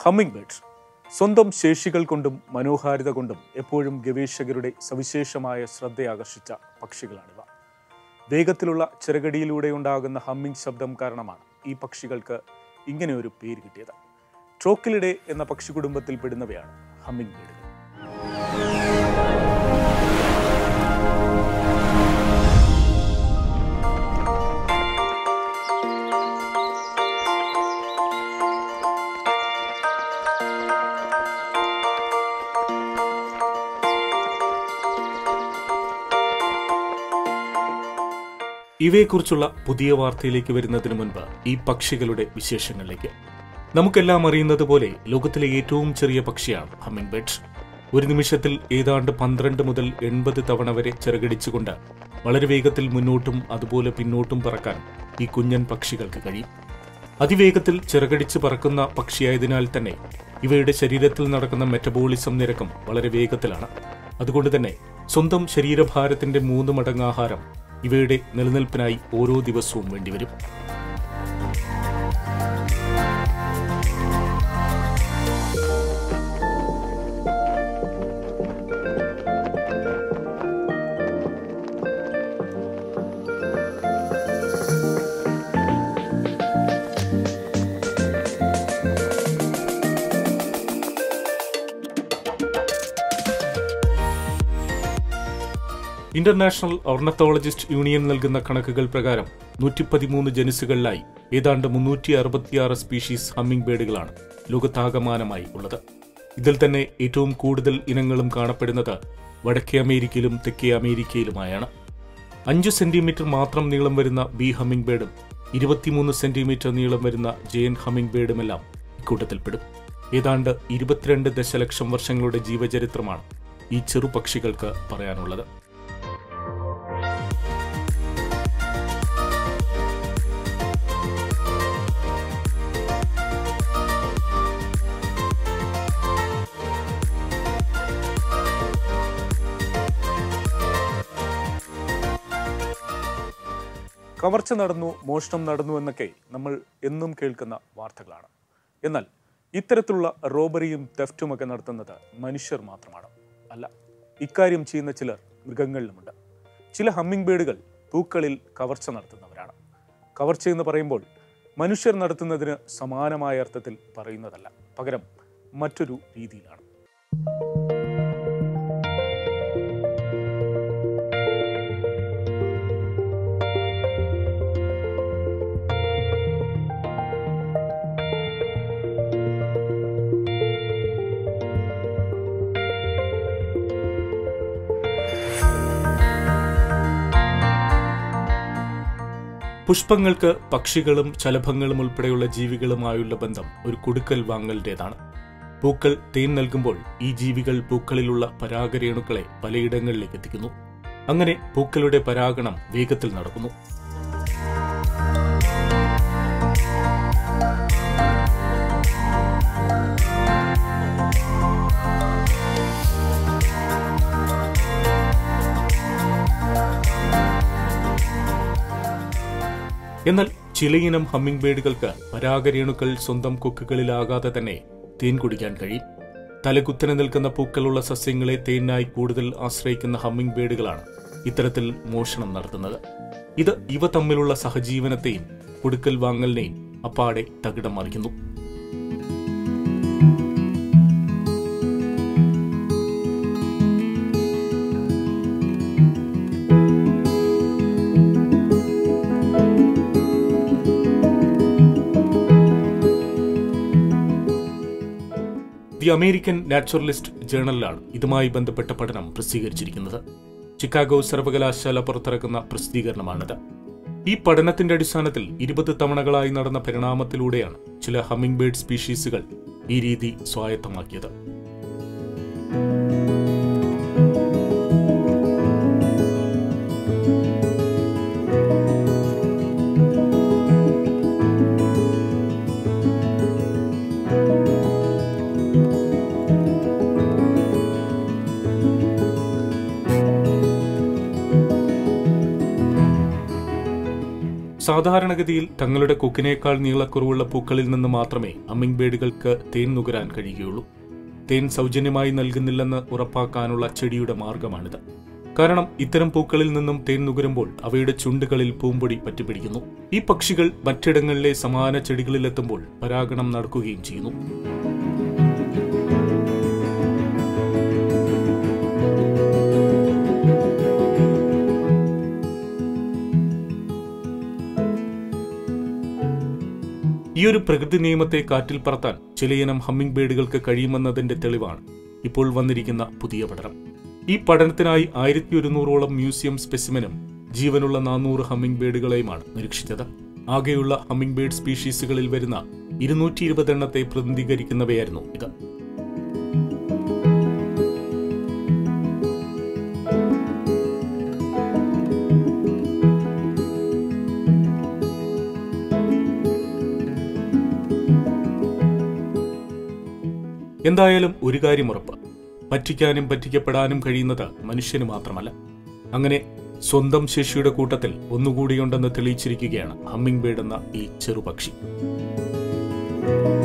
humming birds സ്വന്തം ശേഷികൾ കൊണ്ടും മനോഹാരിത കൊണ്ടും എപ്പോഴും ഗവേഷകരുടെ സവിശേഷമായ ശ്രദ്ധയാകർഷിച്ച പക്ഷികളാണിവ വേഗത്തിലുള്ള ചിറകടിയിലൂടെ ഉണ്ടാകുന്ന ഹമ്മിങ് ശബ്ദം കാരണമാണ് ഈ പക്ഷികൾക്ക് ഇങ്ങനെ ഒരു പേര് കിട്ടിയത് ട്രോക്കിലിഡെ എന്ന പക്ഷി കുടുംബത്തിൽ പെടുന്നവയാണ് ഹമ്മിങ് ബേർഡുകൾ ഇവയെക്കുറിച്ചുള്ള പുതിയ വാർത്തയിലേക്ക് വരുന്നതിന് മുൻപ് ഈ പക്ഷികളുടെ വിശേഷങ്ങളിലേക്ക് നമുക്കെല്ലാം അറിയുന്നത് പോലെ ലോകത്തിലെ ഏറ്റവും ചെറിയ പക്ഷിയാണ് ഹമ്മിങ് ബേർഡ്സ് ഒരു നിമിഷത്തിൽ ഏതാണ്ട് പന്ത്രണ്ട് മുതൽ എൺപത് തവണ വരെ ചിറകടിച്ചുകൊണ്ട് വളരെ വേഗത്തിൽ മുന്നോട്ടും അതുപോലെ പിന്നോട്ടും പറക്കാൻ ഈ കുഞ്ഞൻ പക്ഷികൾക്ക് കഴിയും അതിവേഗത്തിൽ ചിറകടിച്ച് പറക്കുന്ന പക്ഷിയായതിനാൽ തന്നെ ഇവയുടെ ശരീരത്തിൽ നടക്കുന്ന മെറ്റബോളിസം നിരക്കും വളരെ വേഗത്തിലാണ് അതുകൊണ്ട് തന്നെ സ്വന്തം ശരീരഭാരത്തിന്റെ മൂന്ന് മടങ്ങ് ആഹാരം ഇവയുടെ നിലനിൽപ്പിനായി ഓരോ ദിവസവും വേണ്ടിവരും ഇന്റർനാഷണൽ ഓർണത്തോളജിസ്റ്റ് യൂണിയൻ നൽകുന്ന കണക്കുകൾ പ്രകാരം നൂറ്റി പതിമൂന്ന് ജനുസുകളിലായി ഏതാണ്ട് മുന്നൂറ്റി അറുപത്തിയാറ് സ്പീഷീസ് ഹമ്മിംഗ് ബേഡുകളാണ് ലോകത്താകമാനമായി ഉള്ളത് ഇതിൽ തന്നെ ഏറ്റവും കൂടുതൽ ഇനങ്ങളും കാണപ്പെടുന്നത് വടക്കേ അമേരിക്കയിലും തെക്കേ അമേരിക്കയിലുമായാണ് അഞ്ച് സെന്റിമീറ്റർ മാത്രം നീളം വരുന്ന ബി ഹമ്മിംഗ് ബേഡും ഇരുപത്തിമൂന്ന് സെന്റിമീറ്റർ നീളം വരുന്ന ജയൻ ഹമ്മിംഗ് ബേഡുമെല്ലാം ഇക്കൂട്ടത്തിൽപ്പെടും ഏതാണ്ട് ഇരുപത്തിരണ്ട് ദശലക്ഷം വർഷങ്ങളുടെ ജീവചരിത്രമാണ് ഈ ചെറുപക്ഷികൾക്ക് പറയാനുള്ളത് കവർച്ച നടന്നു മോഷണം നടന്നു എന്നൊക്കെ നമ്മൾ എന്നും കേൾക്കുന്ന വാർത്തകളാണ് എന്നാൽ ഇത്തരത്തിലുള്ള റോബറിയും തെഫ്റ്റുമൊക്കെ നടത്തുന്നത് മനുഷ്യർ മാത്രമാണ് അല്ല ഇക്കാര്യം ചെയ്യുന്ന ചിലർ മൃഗങ്ങളിലുമുണ്ട് ചില ഹമ്മിംഗ് ബേഡുകൾ പൂക്കളിൽ കവർച്ച നടത്തുന്നവരാണ് കവർച്ച എന്ന് പറയുമ്പോൾ മനുഷ്യർ നടത്തുന്നതിന് സമാനമായ അർത്ഥത്തിൽ പറയുന്നതല്ല പകരം മറ്റൊരു രീതിയിലാണ് പുഷ്പങ്ങൾക്ക് പക്ഷികളും ശലഭങ്ങളും ഉൾപ്പെടെയുള്ള ജീവികളുമായുള്ള ബന്ധം ഒരു കൊടുക്കൽ വാങ്ങലിൻ്റെതാണ് പൂക്കൾ തേൻ നൽകുമ്പോൾ ഈ ജീവികൾ പൂക്കളിലുള്ള പരാഗരേണുക്കളെ പലയിടങ്ങളിലേക്ക് എത്തിക്കുന്നു അങ്ങനെ പൂക്കളുടെ പരാഗണം വേഗത്തിൽ നടക്കുന്നു എന്നാൽ ചിലയിനം ഹമ്മിംഗ് ബേഡുകൾക്ക് പരാഗരേണുക്കൾ സ്വന്തം കൊക്കുകളിലാകാതെ തന്നെ തേൻ കുടിക്കാൻ കഴിയും തലകുത്തനെ നിൽക്കുന്ന പൂക്കളുള്ള സസ്യങ്ങളെ തേനിനായി കൂടുതൽ ആശ്രയിക്കുന്ന ഹമ്മിംഗ് ബേഡുകളാണ് ഇത്തരത്തിൽ മോഷണം നടത്തുന്നത് ഇത് ഇവ തമ്മിലുള്ള സഹജീവനത്തെയും കൊടുക്കൽ വാങ്ങലിനെയും അപ്പാടെ തകിടം മറിക്കുന്നു ദി അമേരിക്കൻ നാച്ചുറലിസ്റ്റ് ജേണലിലാണ് ഇതുമായി ബന്ധപ്പെട്ട പഠനം പ്രസിദ്ധീകരിച്ചിരിക്കുന്നത് ചിക്കാഗോ സർവകലാശാല പുറത്തിറക്കുന്ന പ്രസിദ്ധീകരണമാണിത് ഈ പഠനത്തിന്റെ അടിസ്ഥാനത്തിൽ ഇരുപത് തവണകളായി നടന്ന പരിണാമത്തിലൂടെയാണ് ചില ഹമ്മിംഗ് ബേർഡ് സ്പീഷീസുകൾ ഈ രീതി സ്വായത്തമാക്കിയത് സാധാരണഗതിയിൽ തങ്ങളുടെ കൊക്കിനേക്കാൾ നീളക്കുറവുള്ള പൂക്കളിൽ നിന്ന് മാത്രമേ ഹമ്മിംഗ് ബേഡുകൾക്ക് തേൻ നുകരാൻ കഴിയുകയുള്ളൂ തേൻ സൗജന്യമായി നൽകുന്നില്ലെന്ന് ഉറപ്പാക്കാനുള്ള ചെടിയുടെ മാർഗമാണിത് കാരണം ഇത്തരം പൂക്കളിൽ നിന്നും തേൻ നുകരുമ്പോൾ അവയുടെ ചുണ്ടുകളിൽ പൂമ്പൊടി പറ്റിപ്പിടിക്കുന്നു ഈ പക്ഷികൾ മറ്റിടങ്ങളിലെ സമാന ചെടികളിലെത്തുമ്പോൾ പരാഗണം നടക്കുകയും ചെയ്യുന്നു ഈ ഒരു പ്രകൃതി നിയമത്തെ കാറ്റിൽ പറത്താൻ ചിലയിനം ഹമ്മിംഗ് ബേഡുകൾക്ക് കഴിയുമെന്നതിന്റെ തെളിവാണ് ഇപ്പോൾ വന്നിരിക്കുന്ന പുതിയ പഠനം ഈ പഠനത്തിനായി ആയിരത്തി ഒരുന്നൂറോളം മ്യൂസിയം സ്പെസിമെനും ജീവനുള്ള നാനൂറ് ഹമ്മിംഗ് ബേഡുകളെയുമാണ് നിരീക്ഷിച്ചത് ആകെയുള്ള ഹമ്മിംഗ് ബേഡ് സ്പീഷീസുകളിൽ വരുന്ന ഇരുന്നൂറ്റി ഇരുപത് എണ്ണത്തെ പ്രതിനിധീകരിക്കുന്നവയായിരുന്നു ഇത് എന്തായാലും ഒരു കാര്യം ഉറപ്പ് പറ്റിക്കാനും പറ്റിക്കപ്പെടാനും കഴിയുന്നത് മനുഷ്യന് മാത്രമല്ല അങ്ങനെ സ്വന്തം ശേഷിയുടെ കൂട്ടത്തിൽ ഒന്നുകൂടിയുണ്ടെന്ന് തെളിയിച്ചിരിക്കുകയാണ് ഹമ്മിംഗ് ബേഡ് എന്ന ഈ ചെറുപക്ഷി